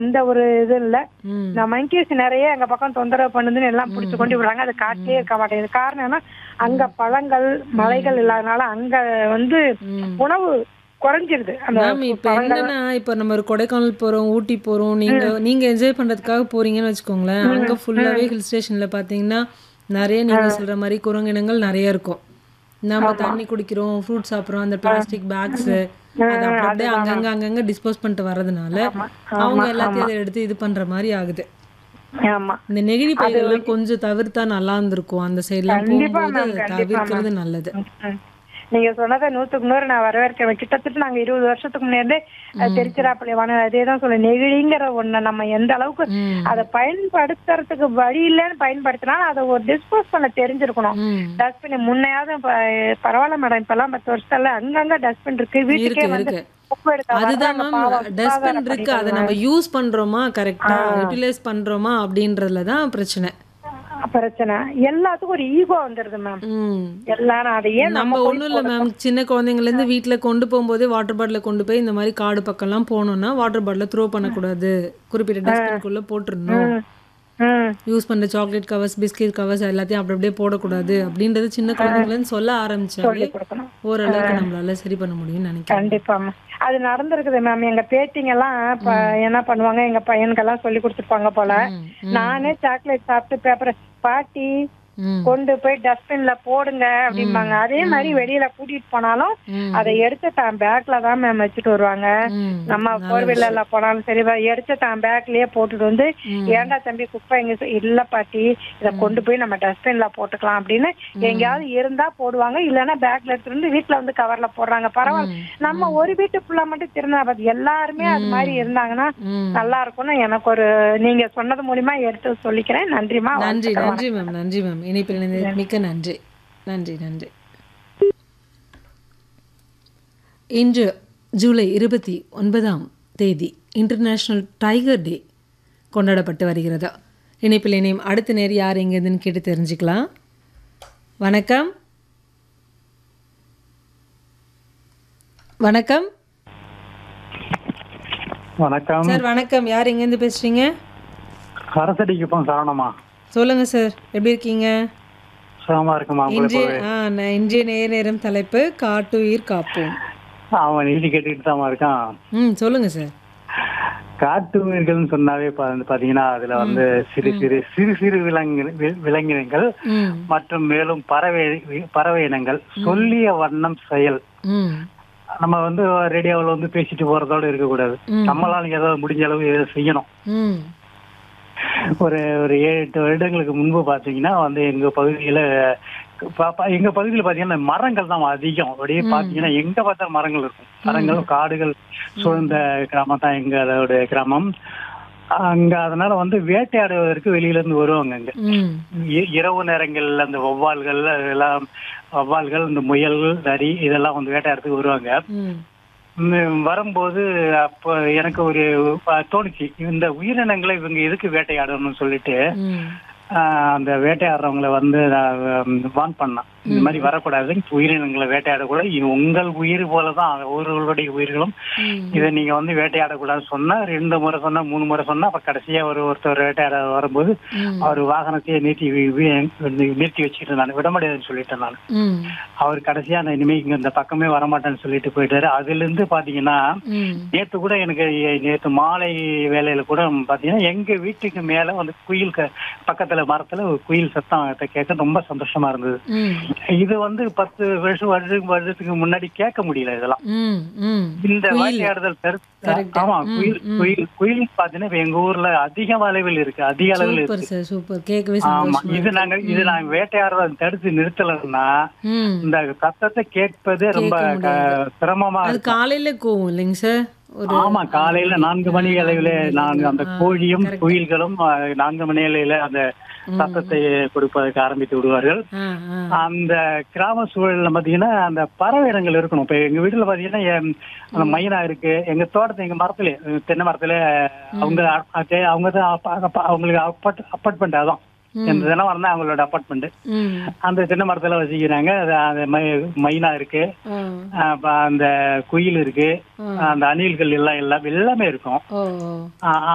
இந்த ஒரு இது இல்ல ம். இந்த monkeys நிறைய எங்க பக்கம் தொந்தரவு பண்ணுதுன்னு எல்லாம் புடிச்சு கொண்டு விடுறாங்க அது காட்டிலே இருக்க மாட்டேங்குது காரணம் என்ன அங்க பழங்கள் மலைகள் இல்லாதனால அங்க வந்து ம். உணவு குறைஞ்சிருது அந்த மேம் இப்போ என்னன்னா இப்போ நம்ம ஒரு கொடைக்கானல் போறோம் ஊட்டி போறோம் நீங்க நீங்க என்ஜாய் பண்றதுக்காக போறீங்கன்னு வச்சுக்கோங்களேன் அங்க ஃபுல்லாவே ஹில் ஸ்டேஷன்ல பாத்தீங்கன்னா நிறைய நீங்க சொல்ற மாதிரி குரங்கினங்கள் நிறைய இருக்கும் நம்ம தண்ணி குடிக்கிறோம் ஃப்ரூட் சாப்பிடுறோம் அந்த பிளாஸ்டிக் பேக்ஸ் அது அப்படி அப்படியே அங்கங்க அங்கங்க டிஸ்போஸ் பண்ணிட்டு வர்றதுனால அவங்க எல்லாத்தையும் அதை எடுத்து இது பண்ற மாதிரி ஆகுது ஆமா இந்த நெகிழி பைகள்லாம் கொஞ்சம் தவிர்த்தா நல்லா இருந்திருக்கும் அந்த சைட்லாம் கண்டிப்பா போகும்போது ma'am, கண்டிப்பா தவிர்க்கிறது நல்லது ம். நீங்க சொன்னதை நூத்துக்கு நூறு நான் வரவேற்கிறேன் கிட்டத்தட்ட நாங்க இருபது வருஷத்துக்கு முன்னே திருச்சிராப்பள்ளி வான அதே தான் சொல்ல நெகிழிங்கிற ஒண்ணு நம்ம எந்த அளவுக்கு ம். அதை பயன்படுத்துறதுக்கு வழி இல்லைன்னு பயன்படுத்தினாலும் அதை ஒரு டிஸ்போஸ் பண்ண தெரிஞ்சிருக்கணும் ம் டஸ்ட்பின் முன்னையாவது ப- பரவாயில்ல மேடம் இப்பெல்லாம் பத்து வருஷத்துல அங்கங்க டஸ்ட்பின் இருக்கு வீட்டுக்கே இருக்கு, வந்து இருக்கு. குப்பை எடுக்க அதுதான் வர்றாங்க மேம் பாவம். டஸ்ட்பின் சுகாதார இருக்கு அதை நம்ம யூஸ் பண்றோமா கரெக்டா யூட்டிலைஸ் பண்றோமா அப்படின்றதுல தான் பிரச்சனை பிரச்சனை எல்லாத்துக்கும் ஒரு ஈகோ வந்துருது மேம் ம் எல்லாரும் அதை ஏன் நம்ம நம்ம ஒண்ணும் இல்ல மேம் சின்ன குழந்தைங்கள்ல இருந்து வீட்ல கொண்டு போகும்போதே வாட்டர் பாட்டில கொண்டு போய் இந்த மாதிரி காடு பக்கம்லாம் போனோம்னா வாட்டர் பாட்டில த்ரோ பண்ணக்கூடாது குறிப்பிட்ட டஸ்ட்பின்குள்ள போட்டுருணும் ம் யூஸ் பண்ற சாக்லேட் கவர்ஸ் பிஸ்கெட் கவர்ஸ் எல்லாத்தையும் அப்படி அப்படியே போடக்கூடாது அப்படின்றது சின்ன குழந்தைங்கள்ல இருந்து சொல்ல ஆரம்பிச்சாலே கொடுக்கணும் ஓரளவுக்கு நம்மளால சரி பண்ண முடியும்னு நினைக்கிறேன் கண்டிப்பா மேம் அது நடந்திருக்குது மேம் எங்க பேத்திங்க எல்லாம் இப்ப என்ன பண்ணுவாங்க எங்க பையனுக்கெல்லாம் சொல்லி கொடுத்துருப்பாங்க போல ம், நானே சாக்லேட் சாப்பிட்டு பேப்பர் பாட்டி ம் கொண்டு போய் டஸ்ட்பின்ல போடுங்க அப்படிம்பாங்க அதே மாதிரி வெளியில கூட்டிட்டு போனாலும் ம். அதை எடுத்து தான் பேக்ல தான் மேம் வச்சுட்டு வருவாங்க ம் நம்ம ஃபோர் வீலர்ல போனாலும் சரி வா- எடுத்து தான் பேக்லயே போட்டுட்டு வந்து ஏன்டா தம்பி குப்பை எங்க சு- இல்ல பாட்டி இத கொண்டு போய் நம்ம டஸ்ட்பின்ல போட்டுக்கலாம் அப்படின்னு எங்கேயாவது இருந்தா போடுவாங்க இல்லைன்னா பேக்ல எடுத்துட்டு வந்து வீட்டுல வந்து கவர்ல போடுறாங்க பரவாயில்ல நம்ம ஒரு வீட்டு ஃபுல்லா மட்டும் திருந்தா பாத்து எல்லாருமே அது மாதிரி இருந்தாங்கன்னா ம் நல்லா இருக்கும்னு எனக்கு ஒரு நீங்க சொன்னது மூலியமா எடுத்து சொல்லிக்கிறேன் நன்றிமா நன்றி நன்றி மேம் நன்றி மேம் இணைப்பில் இணைந்ததற்கு மிக்க நன்றி நன்றி நன்றி இன்று ஜூலை இருபத்தி ஒன்பதாம் தேதி இன்டர்நேஷ்னல் டைகர் டே கொண்டாடப்பட்டு வருகிறது இணைப்பில் இணையம் அடுத்த நேர் யார் எங்கேருந்துன்னு கேட்டு தெரிஞ்சுக்கலாம் வணக்கம் வணக்கம் வணக்கம் சார் வணக்கம் யார் எங்கேருந்து பேசுறீங்க அரசடிக்கு இப்போ சரவணமா சொல்லுங்க சார் எப்படி இருக்கீங்க சுகமா இருக்குமா இன்றைய ஆ, நான் இன்றைய நேர நேரம் தலைப்பு காட்டுயிர் காப்போம் அவன் நீதி கேட்டுக்கிட்டு தான் இருக்கான் ம் சொல்லுங்க சார் காட்டு உயிர்கள்னு சொன்னாவே பா- வந்து பாத்தீங்கன்னா அதுல வந்து சிறு சிறு சிறு சிறு விலங்கு வி- விலங்கினங்கள் ம் மற்றும் மேலும் பறவை பறவை இனங்கள் சொல்லிய வண்ணம் செயல் ம் நம்ம வந்து ரேடியோவில் வந்து பேசிட்டு போறதோட இருக்கக்கூடாது ம். நம்மளால ஏதாவது முடிஞ்ச அளவு ஏதோ செய்யணும் ம் ஒரு ஒரு ஏழு எட்டு வருடங்களுக்கு முன்பு பாத்தீங்கன்னா வந்து எங்க பகுதியில பா- பா- எங்க பகுதியில பாத்தீங்கன்னா மரங்கள் தான் அதிகம் அப்படியே பாத்தீங்கன்னா எங்க பார்த்தாலும் மரங்கள் இருக்கும் மரங்கள் காடுகள் சூழ்ந்த கிராமம் தான் எங்களோட கிராமம் அங்க அதனால வந்து வேட்டையாடுவதற்கு வெளியில இருந்து வருவாங்க அங்க ம் இ- இரவு நேரங்கள்ல அந்த வௌவால்கள் எல்லாம் வௌவால்கள் இந்த முயல் நரி இதெல்லாம் வந்து வேட்டையாடுறதுக்கு வருவாங்க ம் ம், வரும்போது அப்ப எனக்கு ஒரு அஹ், தோணுச்சு இந்த உயிரினங்களை இவங்க எதுக்கு வேட்டையாடணும்னு சொல்லிட்டு ம் ஆஹ், அந்த வேட்டையாடுறவங்கள வந்து நான் வான் பண்ணேன் இந்த மாதிரி வரக்கூடாது உயிரினங்களை வேட்டையாடக்கூடாது இது உங்கள் உயிர் போலதான் ஒவ்வொருவருடைய உயிர்களும் ம் இதை நீங்க வந்து வேட்டையாடக்கூடாது சொன்னா ரெண்டு முறை சொன்னா மூணு முறை சொன்னா அப்ப கடைசியா ஒரு ஒருத்தர் வேட்டையாட வரும்போது ம் அவர் வாகனத்தையே நிறுத்தி வி- வி- நிறுத்தி வச்சுட்டு நான் விட முடியாதுன்னு சொல்லிட்டேன் நான் ம் அவர் கடைசியா நான் இனிமே இங்க இந்த பக்கமே வரமாட்டேன்னு சொல்லிட்டு போயிட்டாரு அதுல இருந்து பாத்தீங்கன்னா ம் நேத்து கூட எனக்கு நேத்து மாலை வேலையில கூட பாத்தீங்கன்னா எங்க வீட்டுக்கு மேல வந்து குயில் க- பக்கத்துல மரத்துல ஒரு குயில் சத்தம் கேட்க ரொம்ப சந்தோஷமா இருந்தது ம் இது வந்து பத்து வருஷம் வருஷத்துக்கு வருஷத்துக்கு முன்னாடி கேட்க முடியல இதெல்லாம் ம் ம் இந்த வேட்டையாடுதல் தடுத்து Correct. ஆமா ம், குயில் ம். குயில் குயில் பாத்தீங்கன்னா இப்ப எங்க ஊர்ல அதிக அளவில் இருக்கு அதிக அளவில் சூப்பர் இருக்கு சார் சூப்பர் கேட்கவே ஆமா சந்தோஷமா இது நாங்க இது நாங்க வேட்டையாடுறத தடுத்து நிறுத்தலைன்னா ம் இந்த சத்தத்தை கேட்பது ரொம்ப கேட்க க- சிரமமா அது காலையில கோவம் இல்லைங்க சார் ஒரு ஆமா காலையில நான்கு மணி அளவில நான் அந்த கோழியும் குயில்களும் அஹ், நான்கு மணி அளவில அந்த சத்தத்தை கொடுப்பதற்கு ஆரம்பித்து விடுவார்கள் ஆ ஆ அந்த கிராம சூழல்ல பாத்தீங்கன்னா அந்த பறவை இனங்கள் இருக்கணும் இப்ப எங்க வீட்டுல பாத்தீங்கன்னா எம், அந்த மைனா இருக்கு எங்க தோட்டத்துல எங்க மரத்துல அஹ், தென்னை மரத்துல அவங்க அ- அவங்க தான் அப்ப- அப்ப- அவங்களுக்கு அப்பார்ட் அப்பார்ட்மெண்ட் அதான் எந்த தினம் வந்தா அவங்களோட அப்பார்ட்மெண்ட் ம் அந்த தென்னை மரத்துல வசிக்கிறாங்க அது அந்த மை- மைனா இருக்கு ஆ அப்ப அந்த குயில் இருக்கு அந்த அணில்கள் எல்லாம் எல்லாம் எல்லாமே இருக்கும் ஓ ஓ ஆ,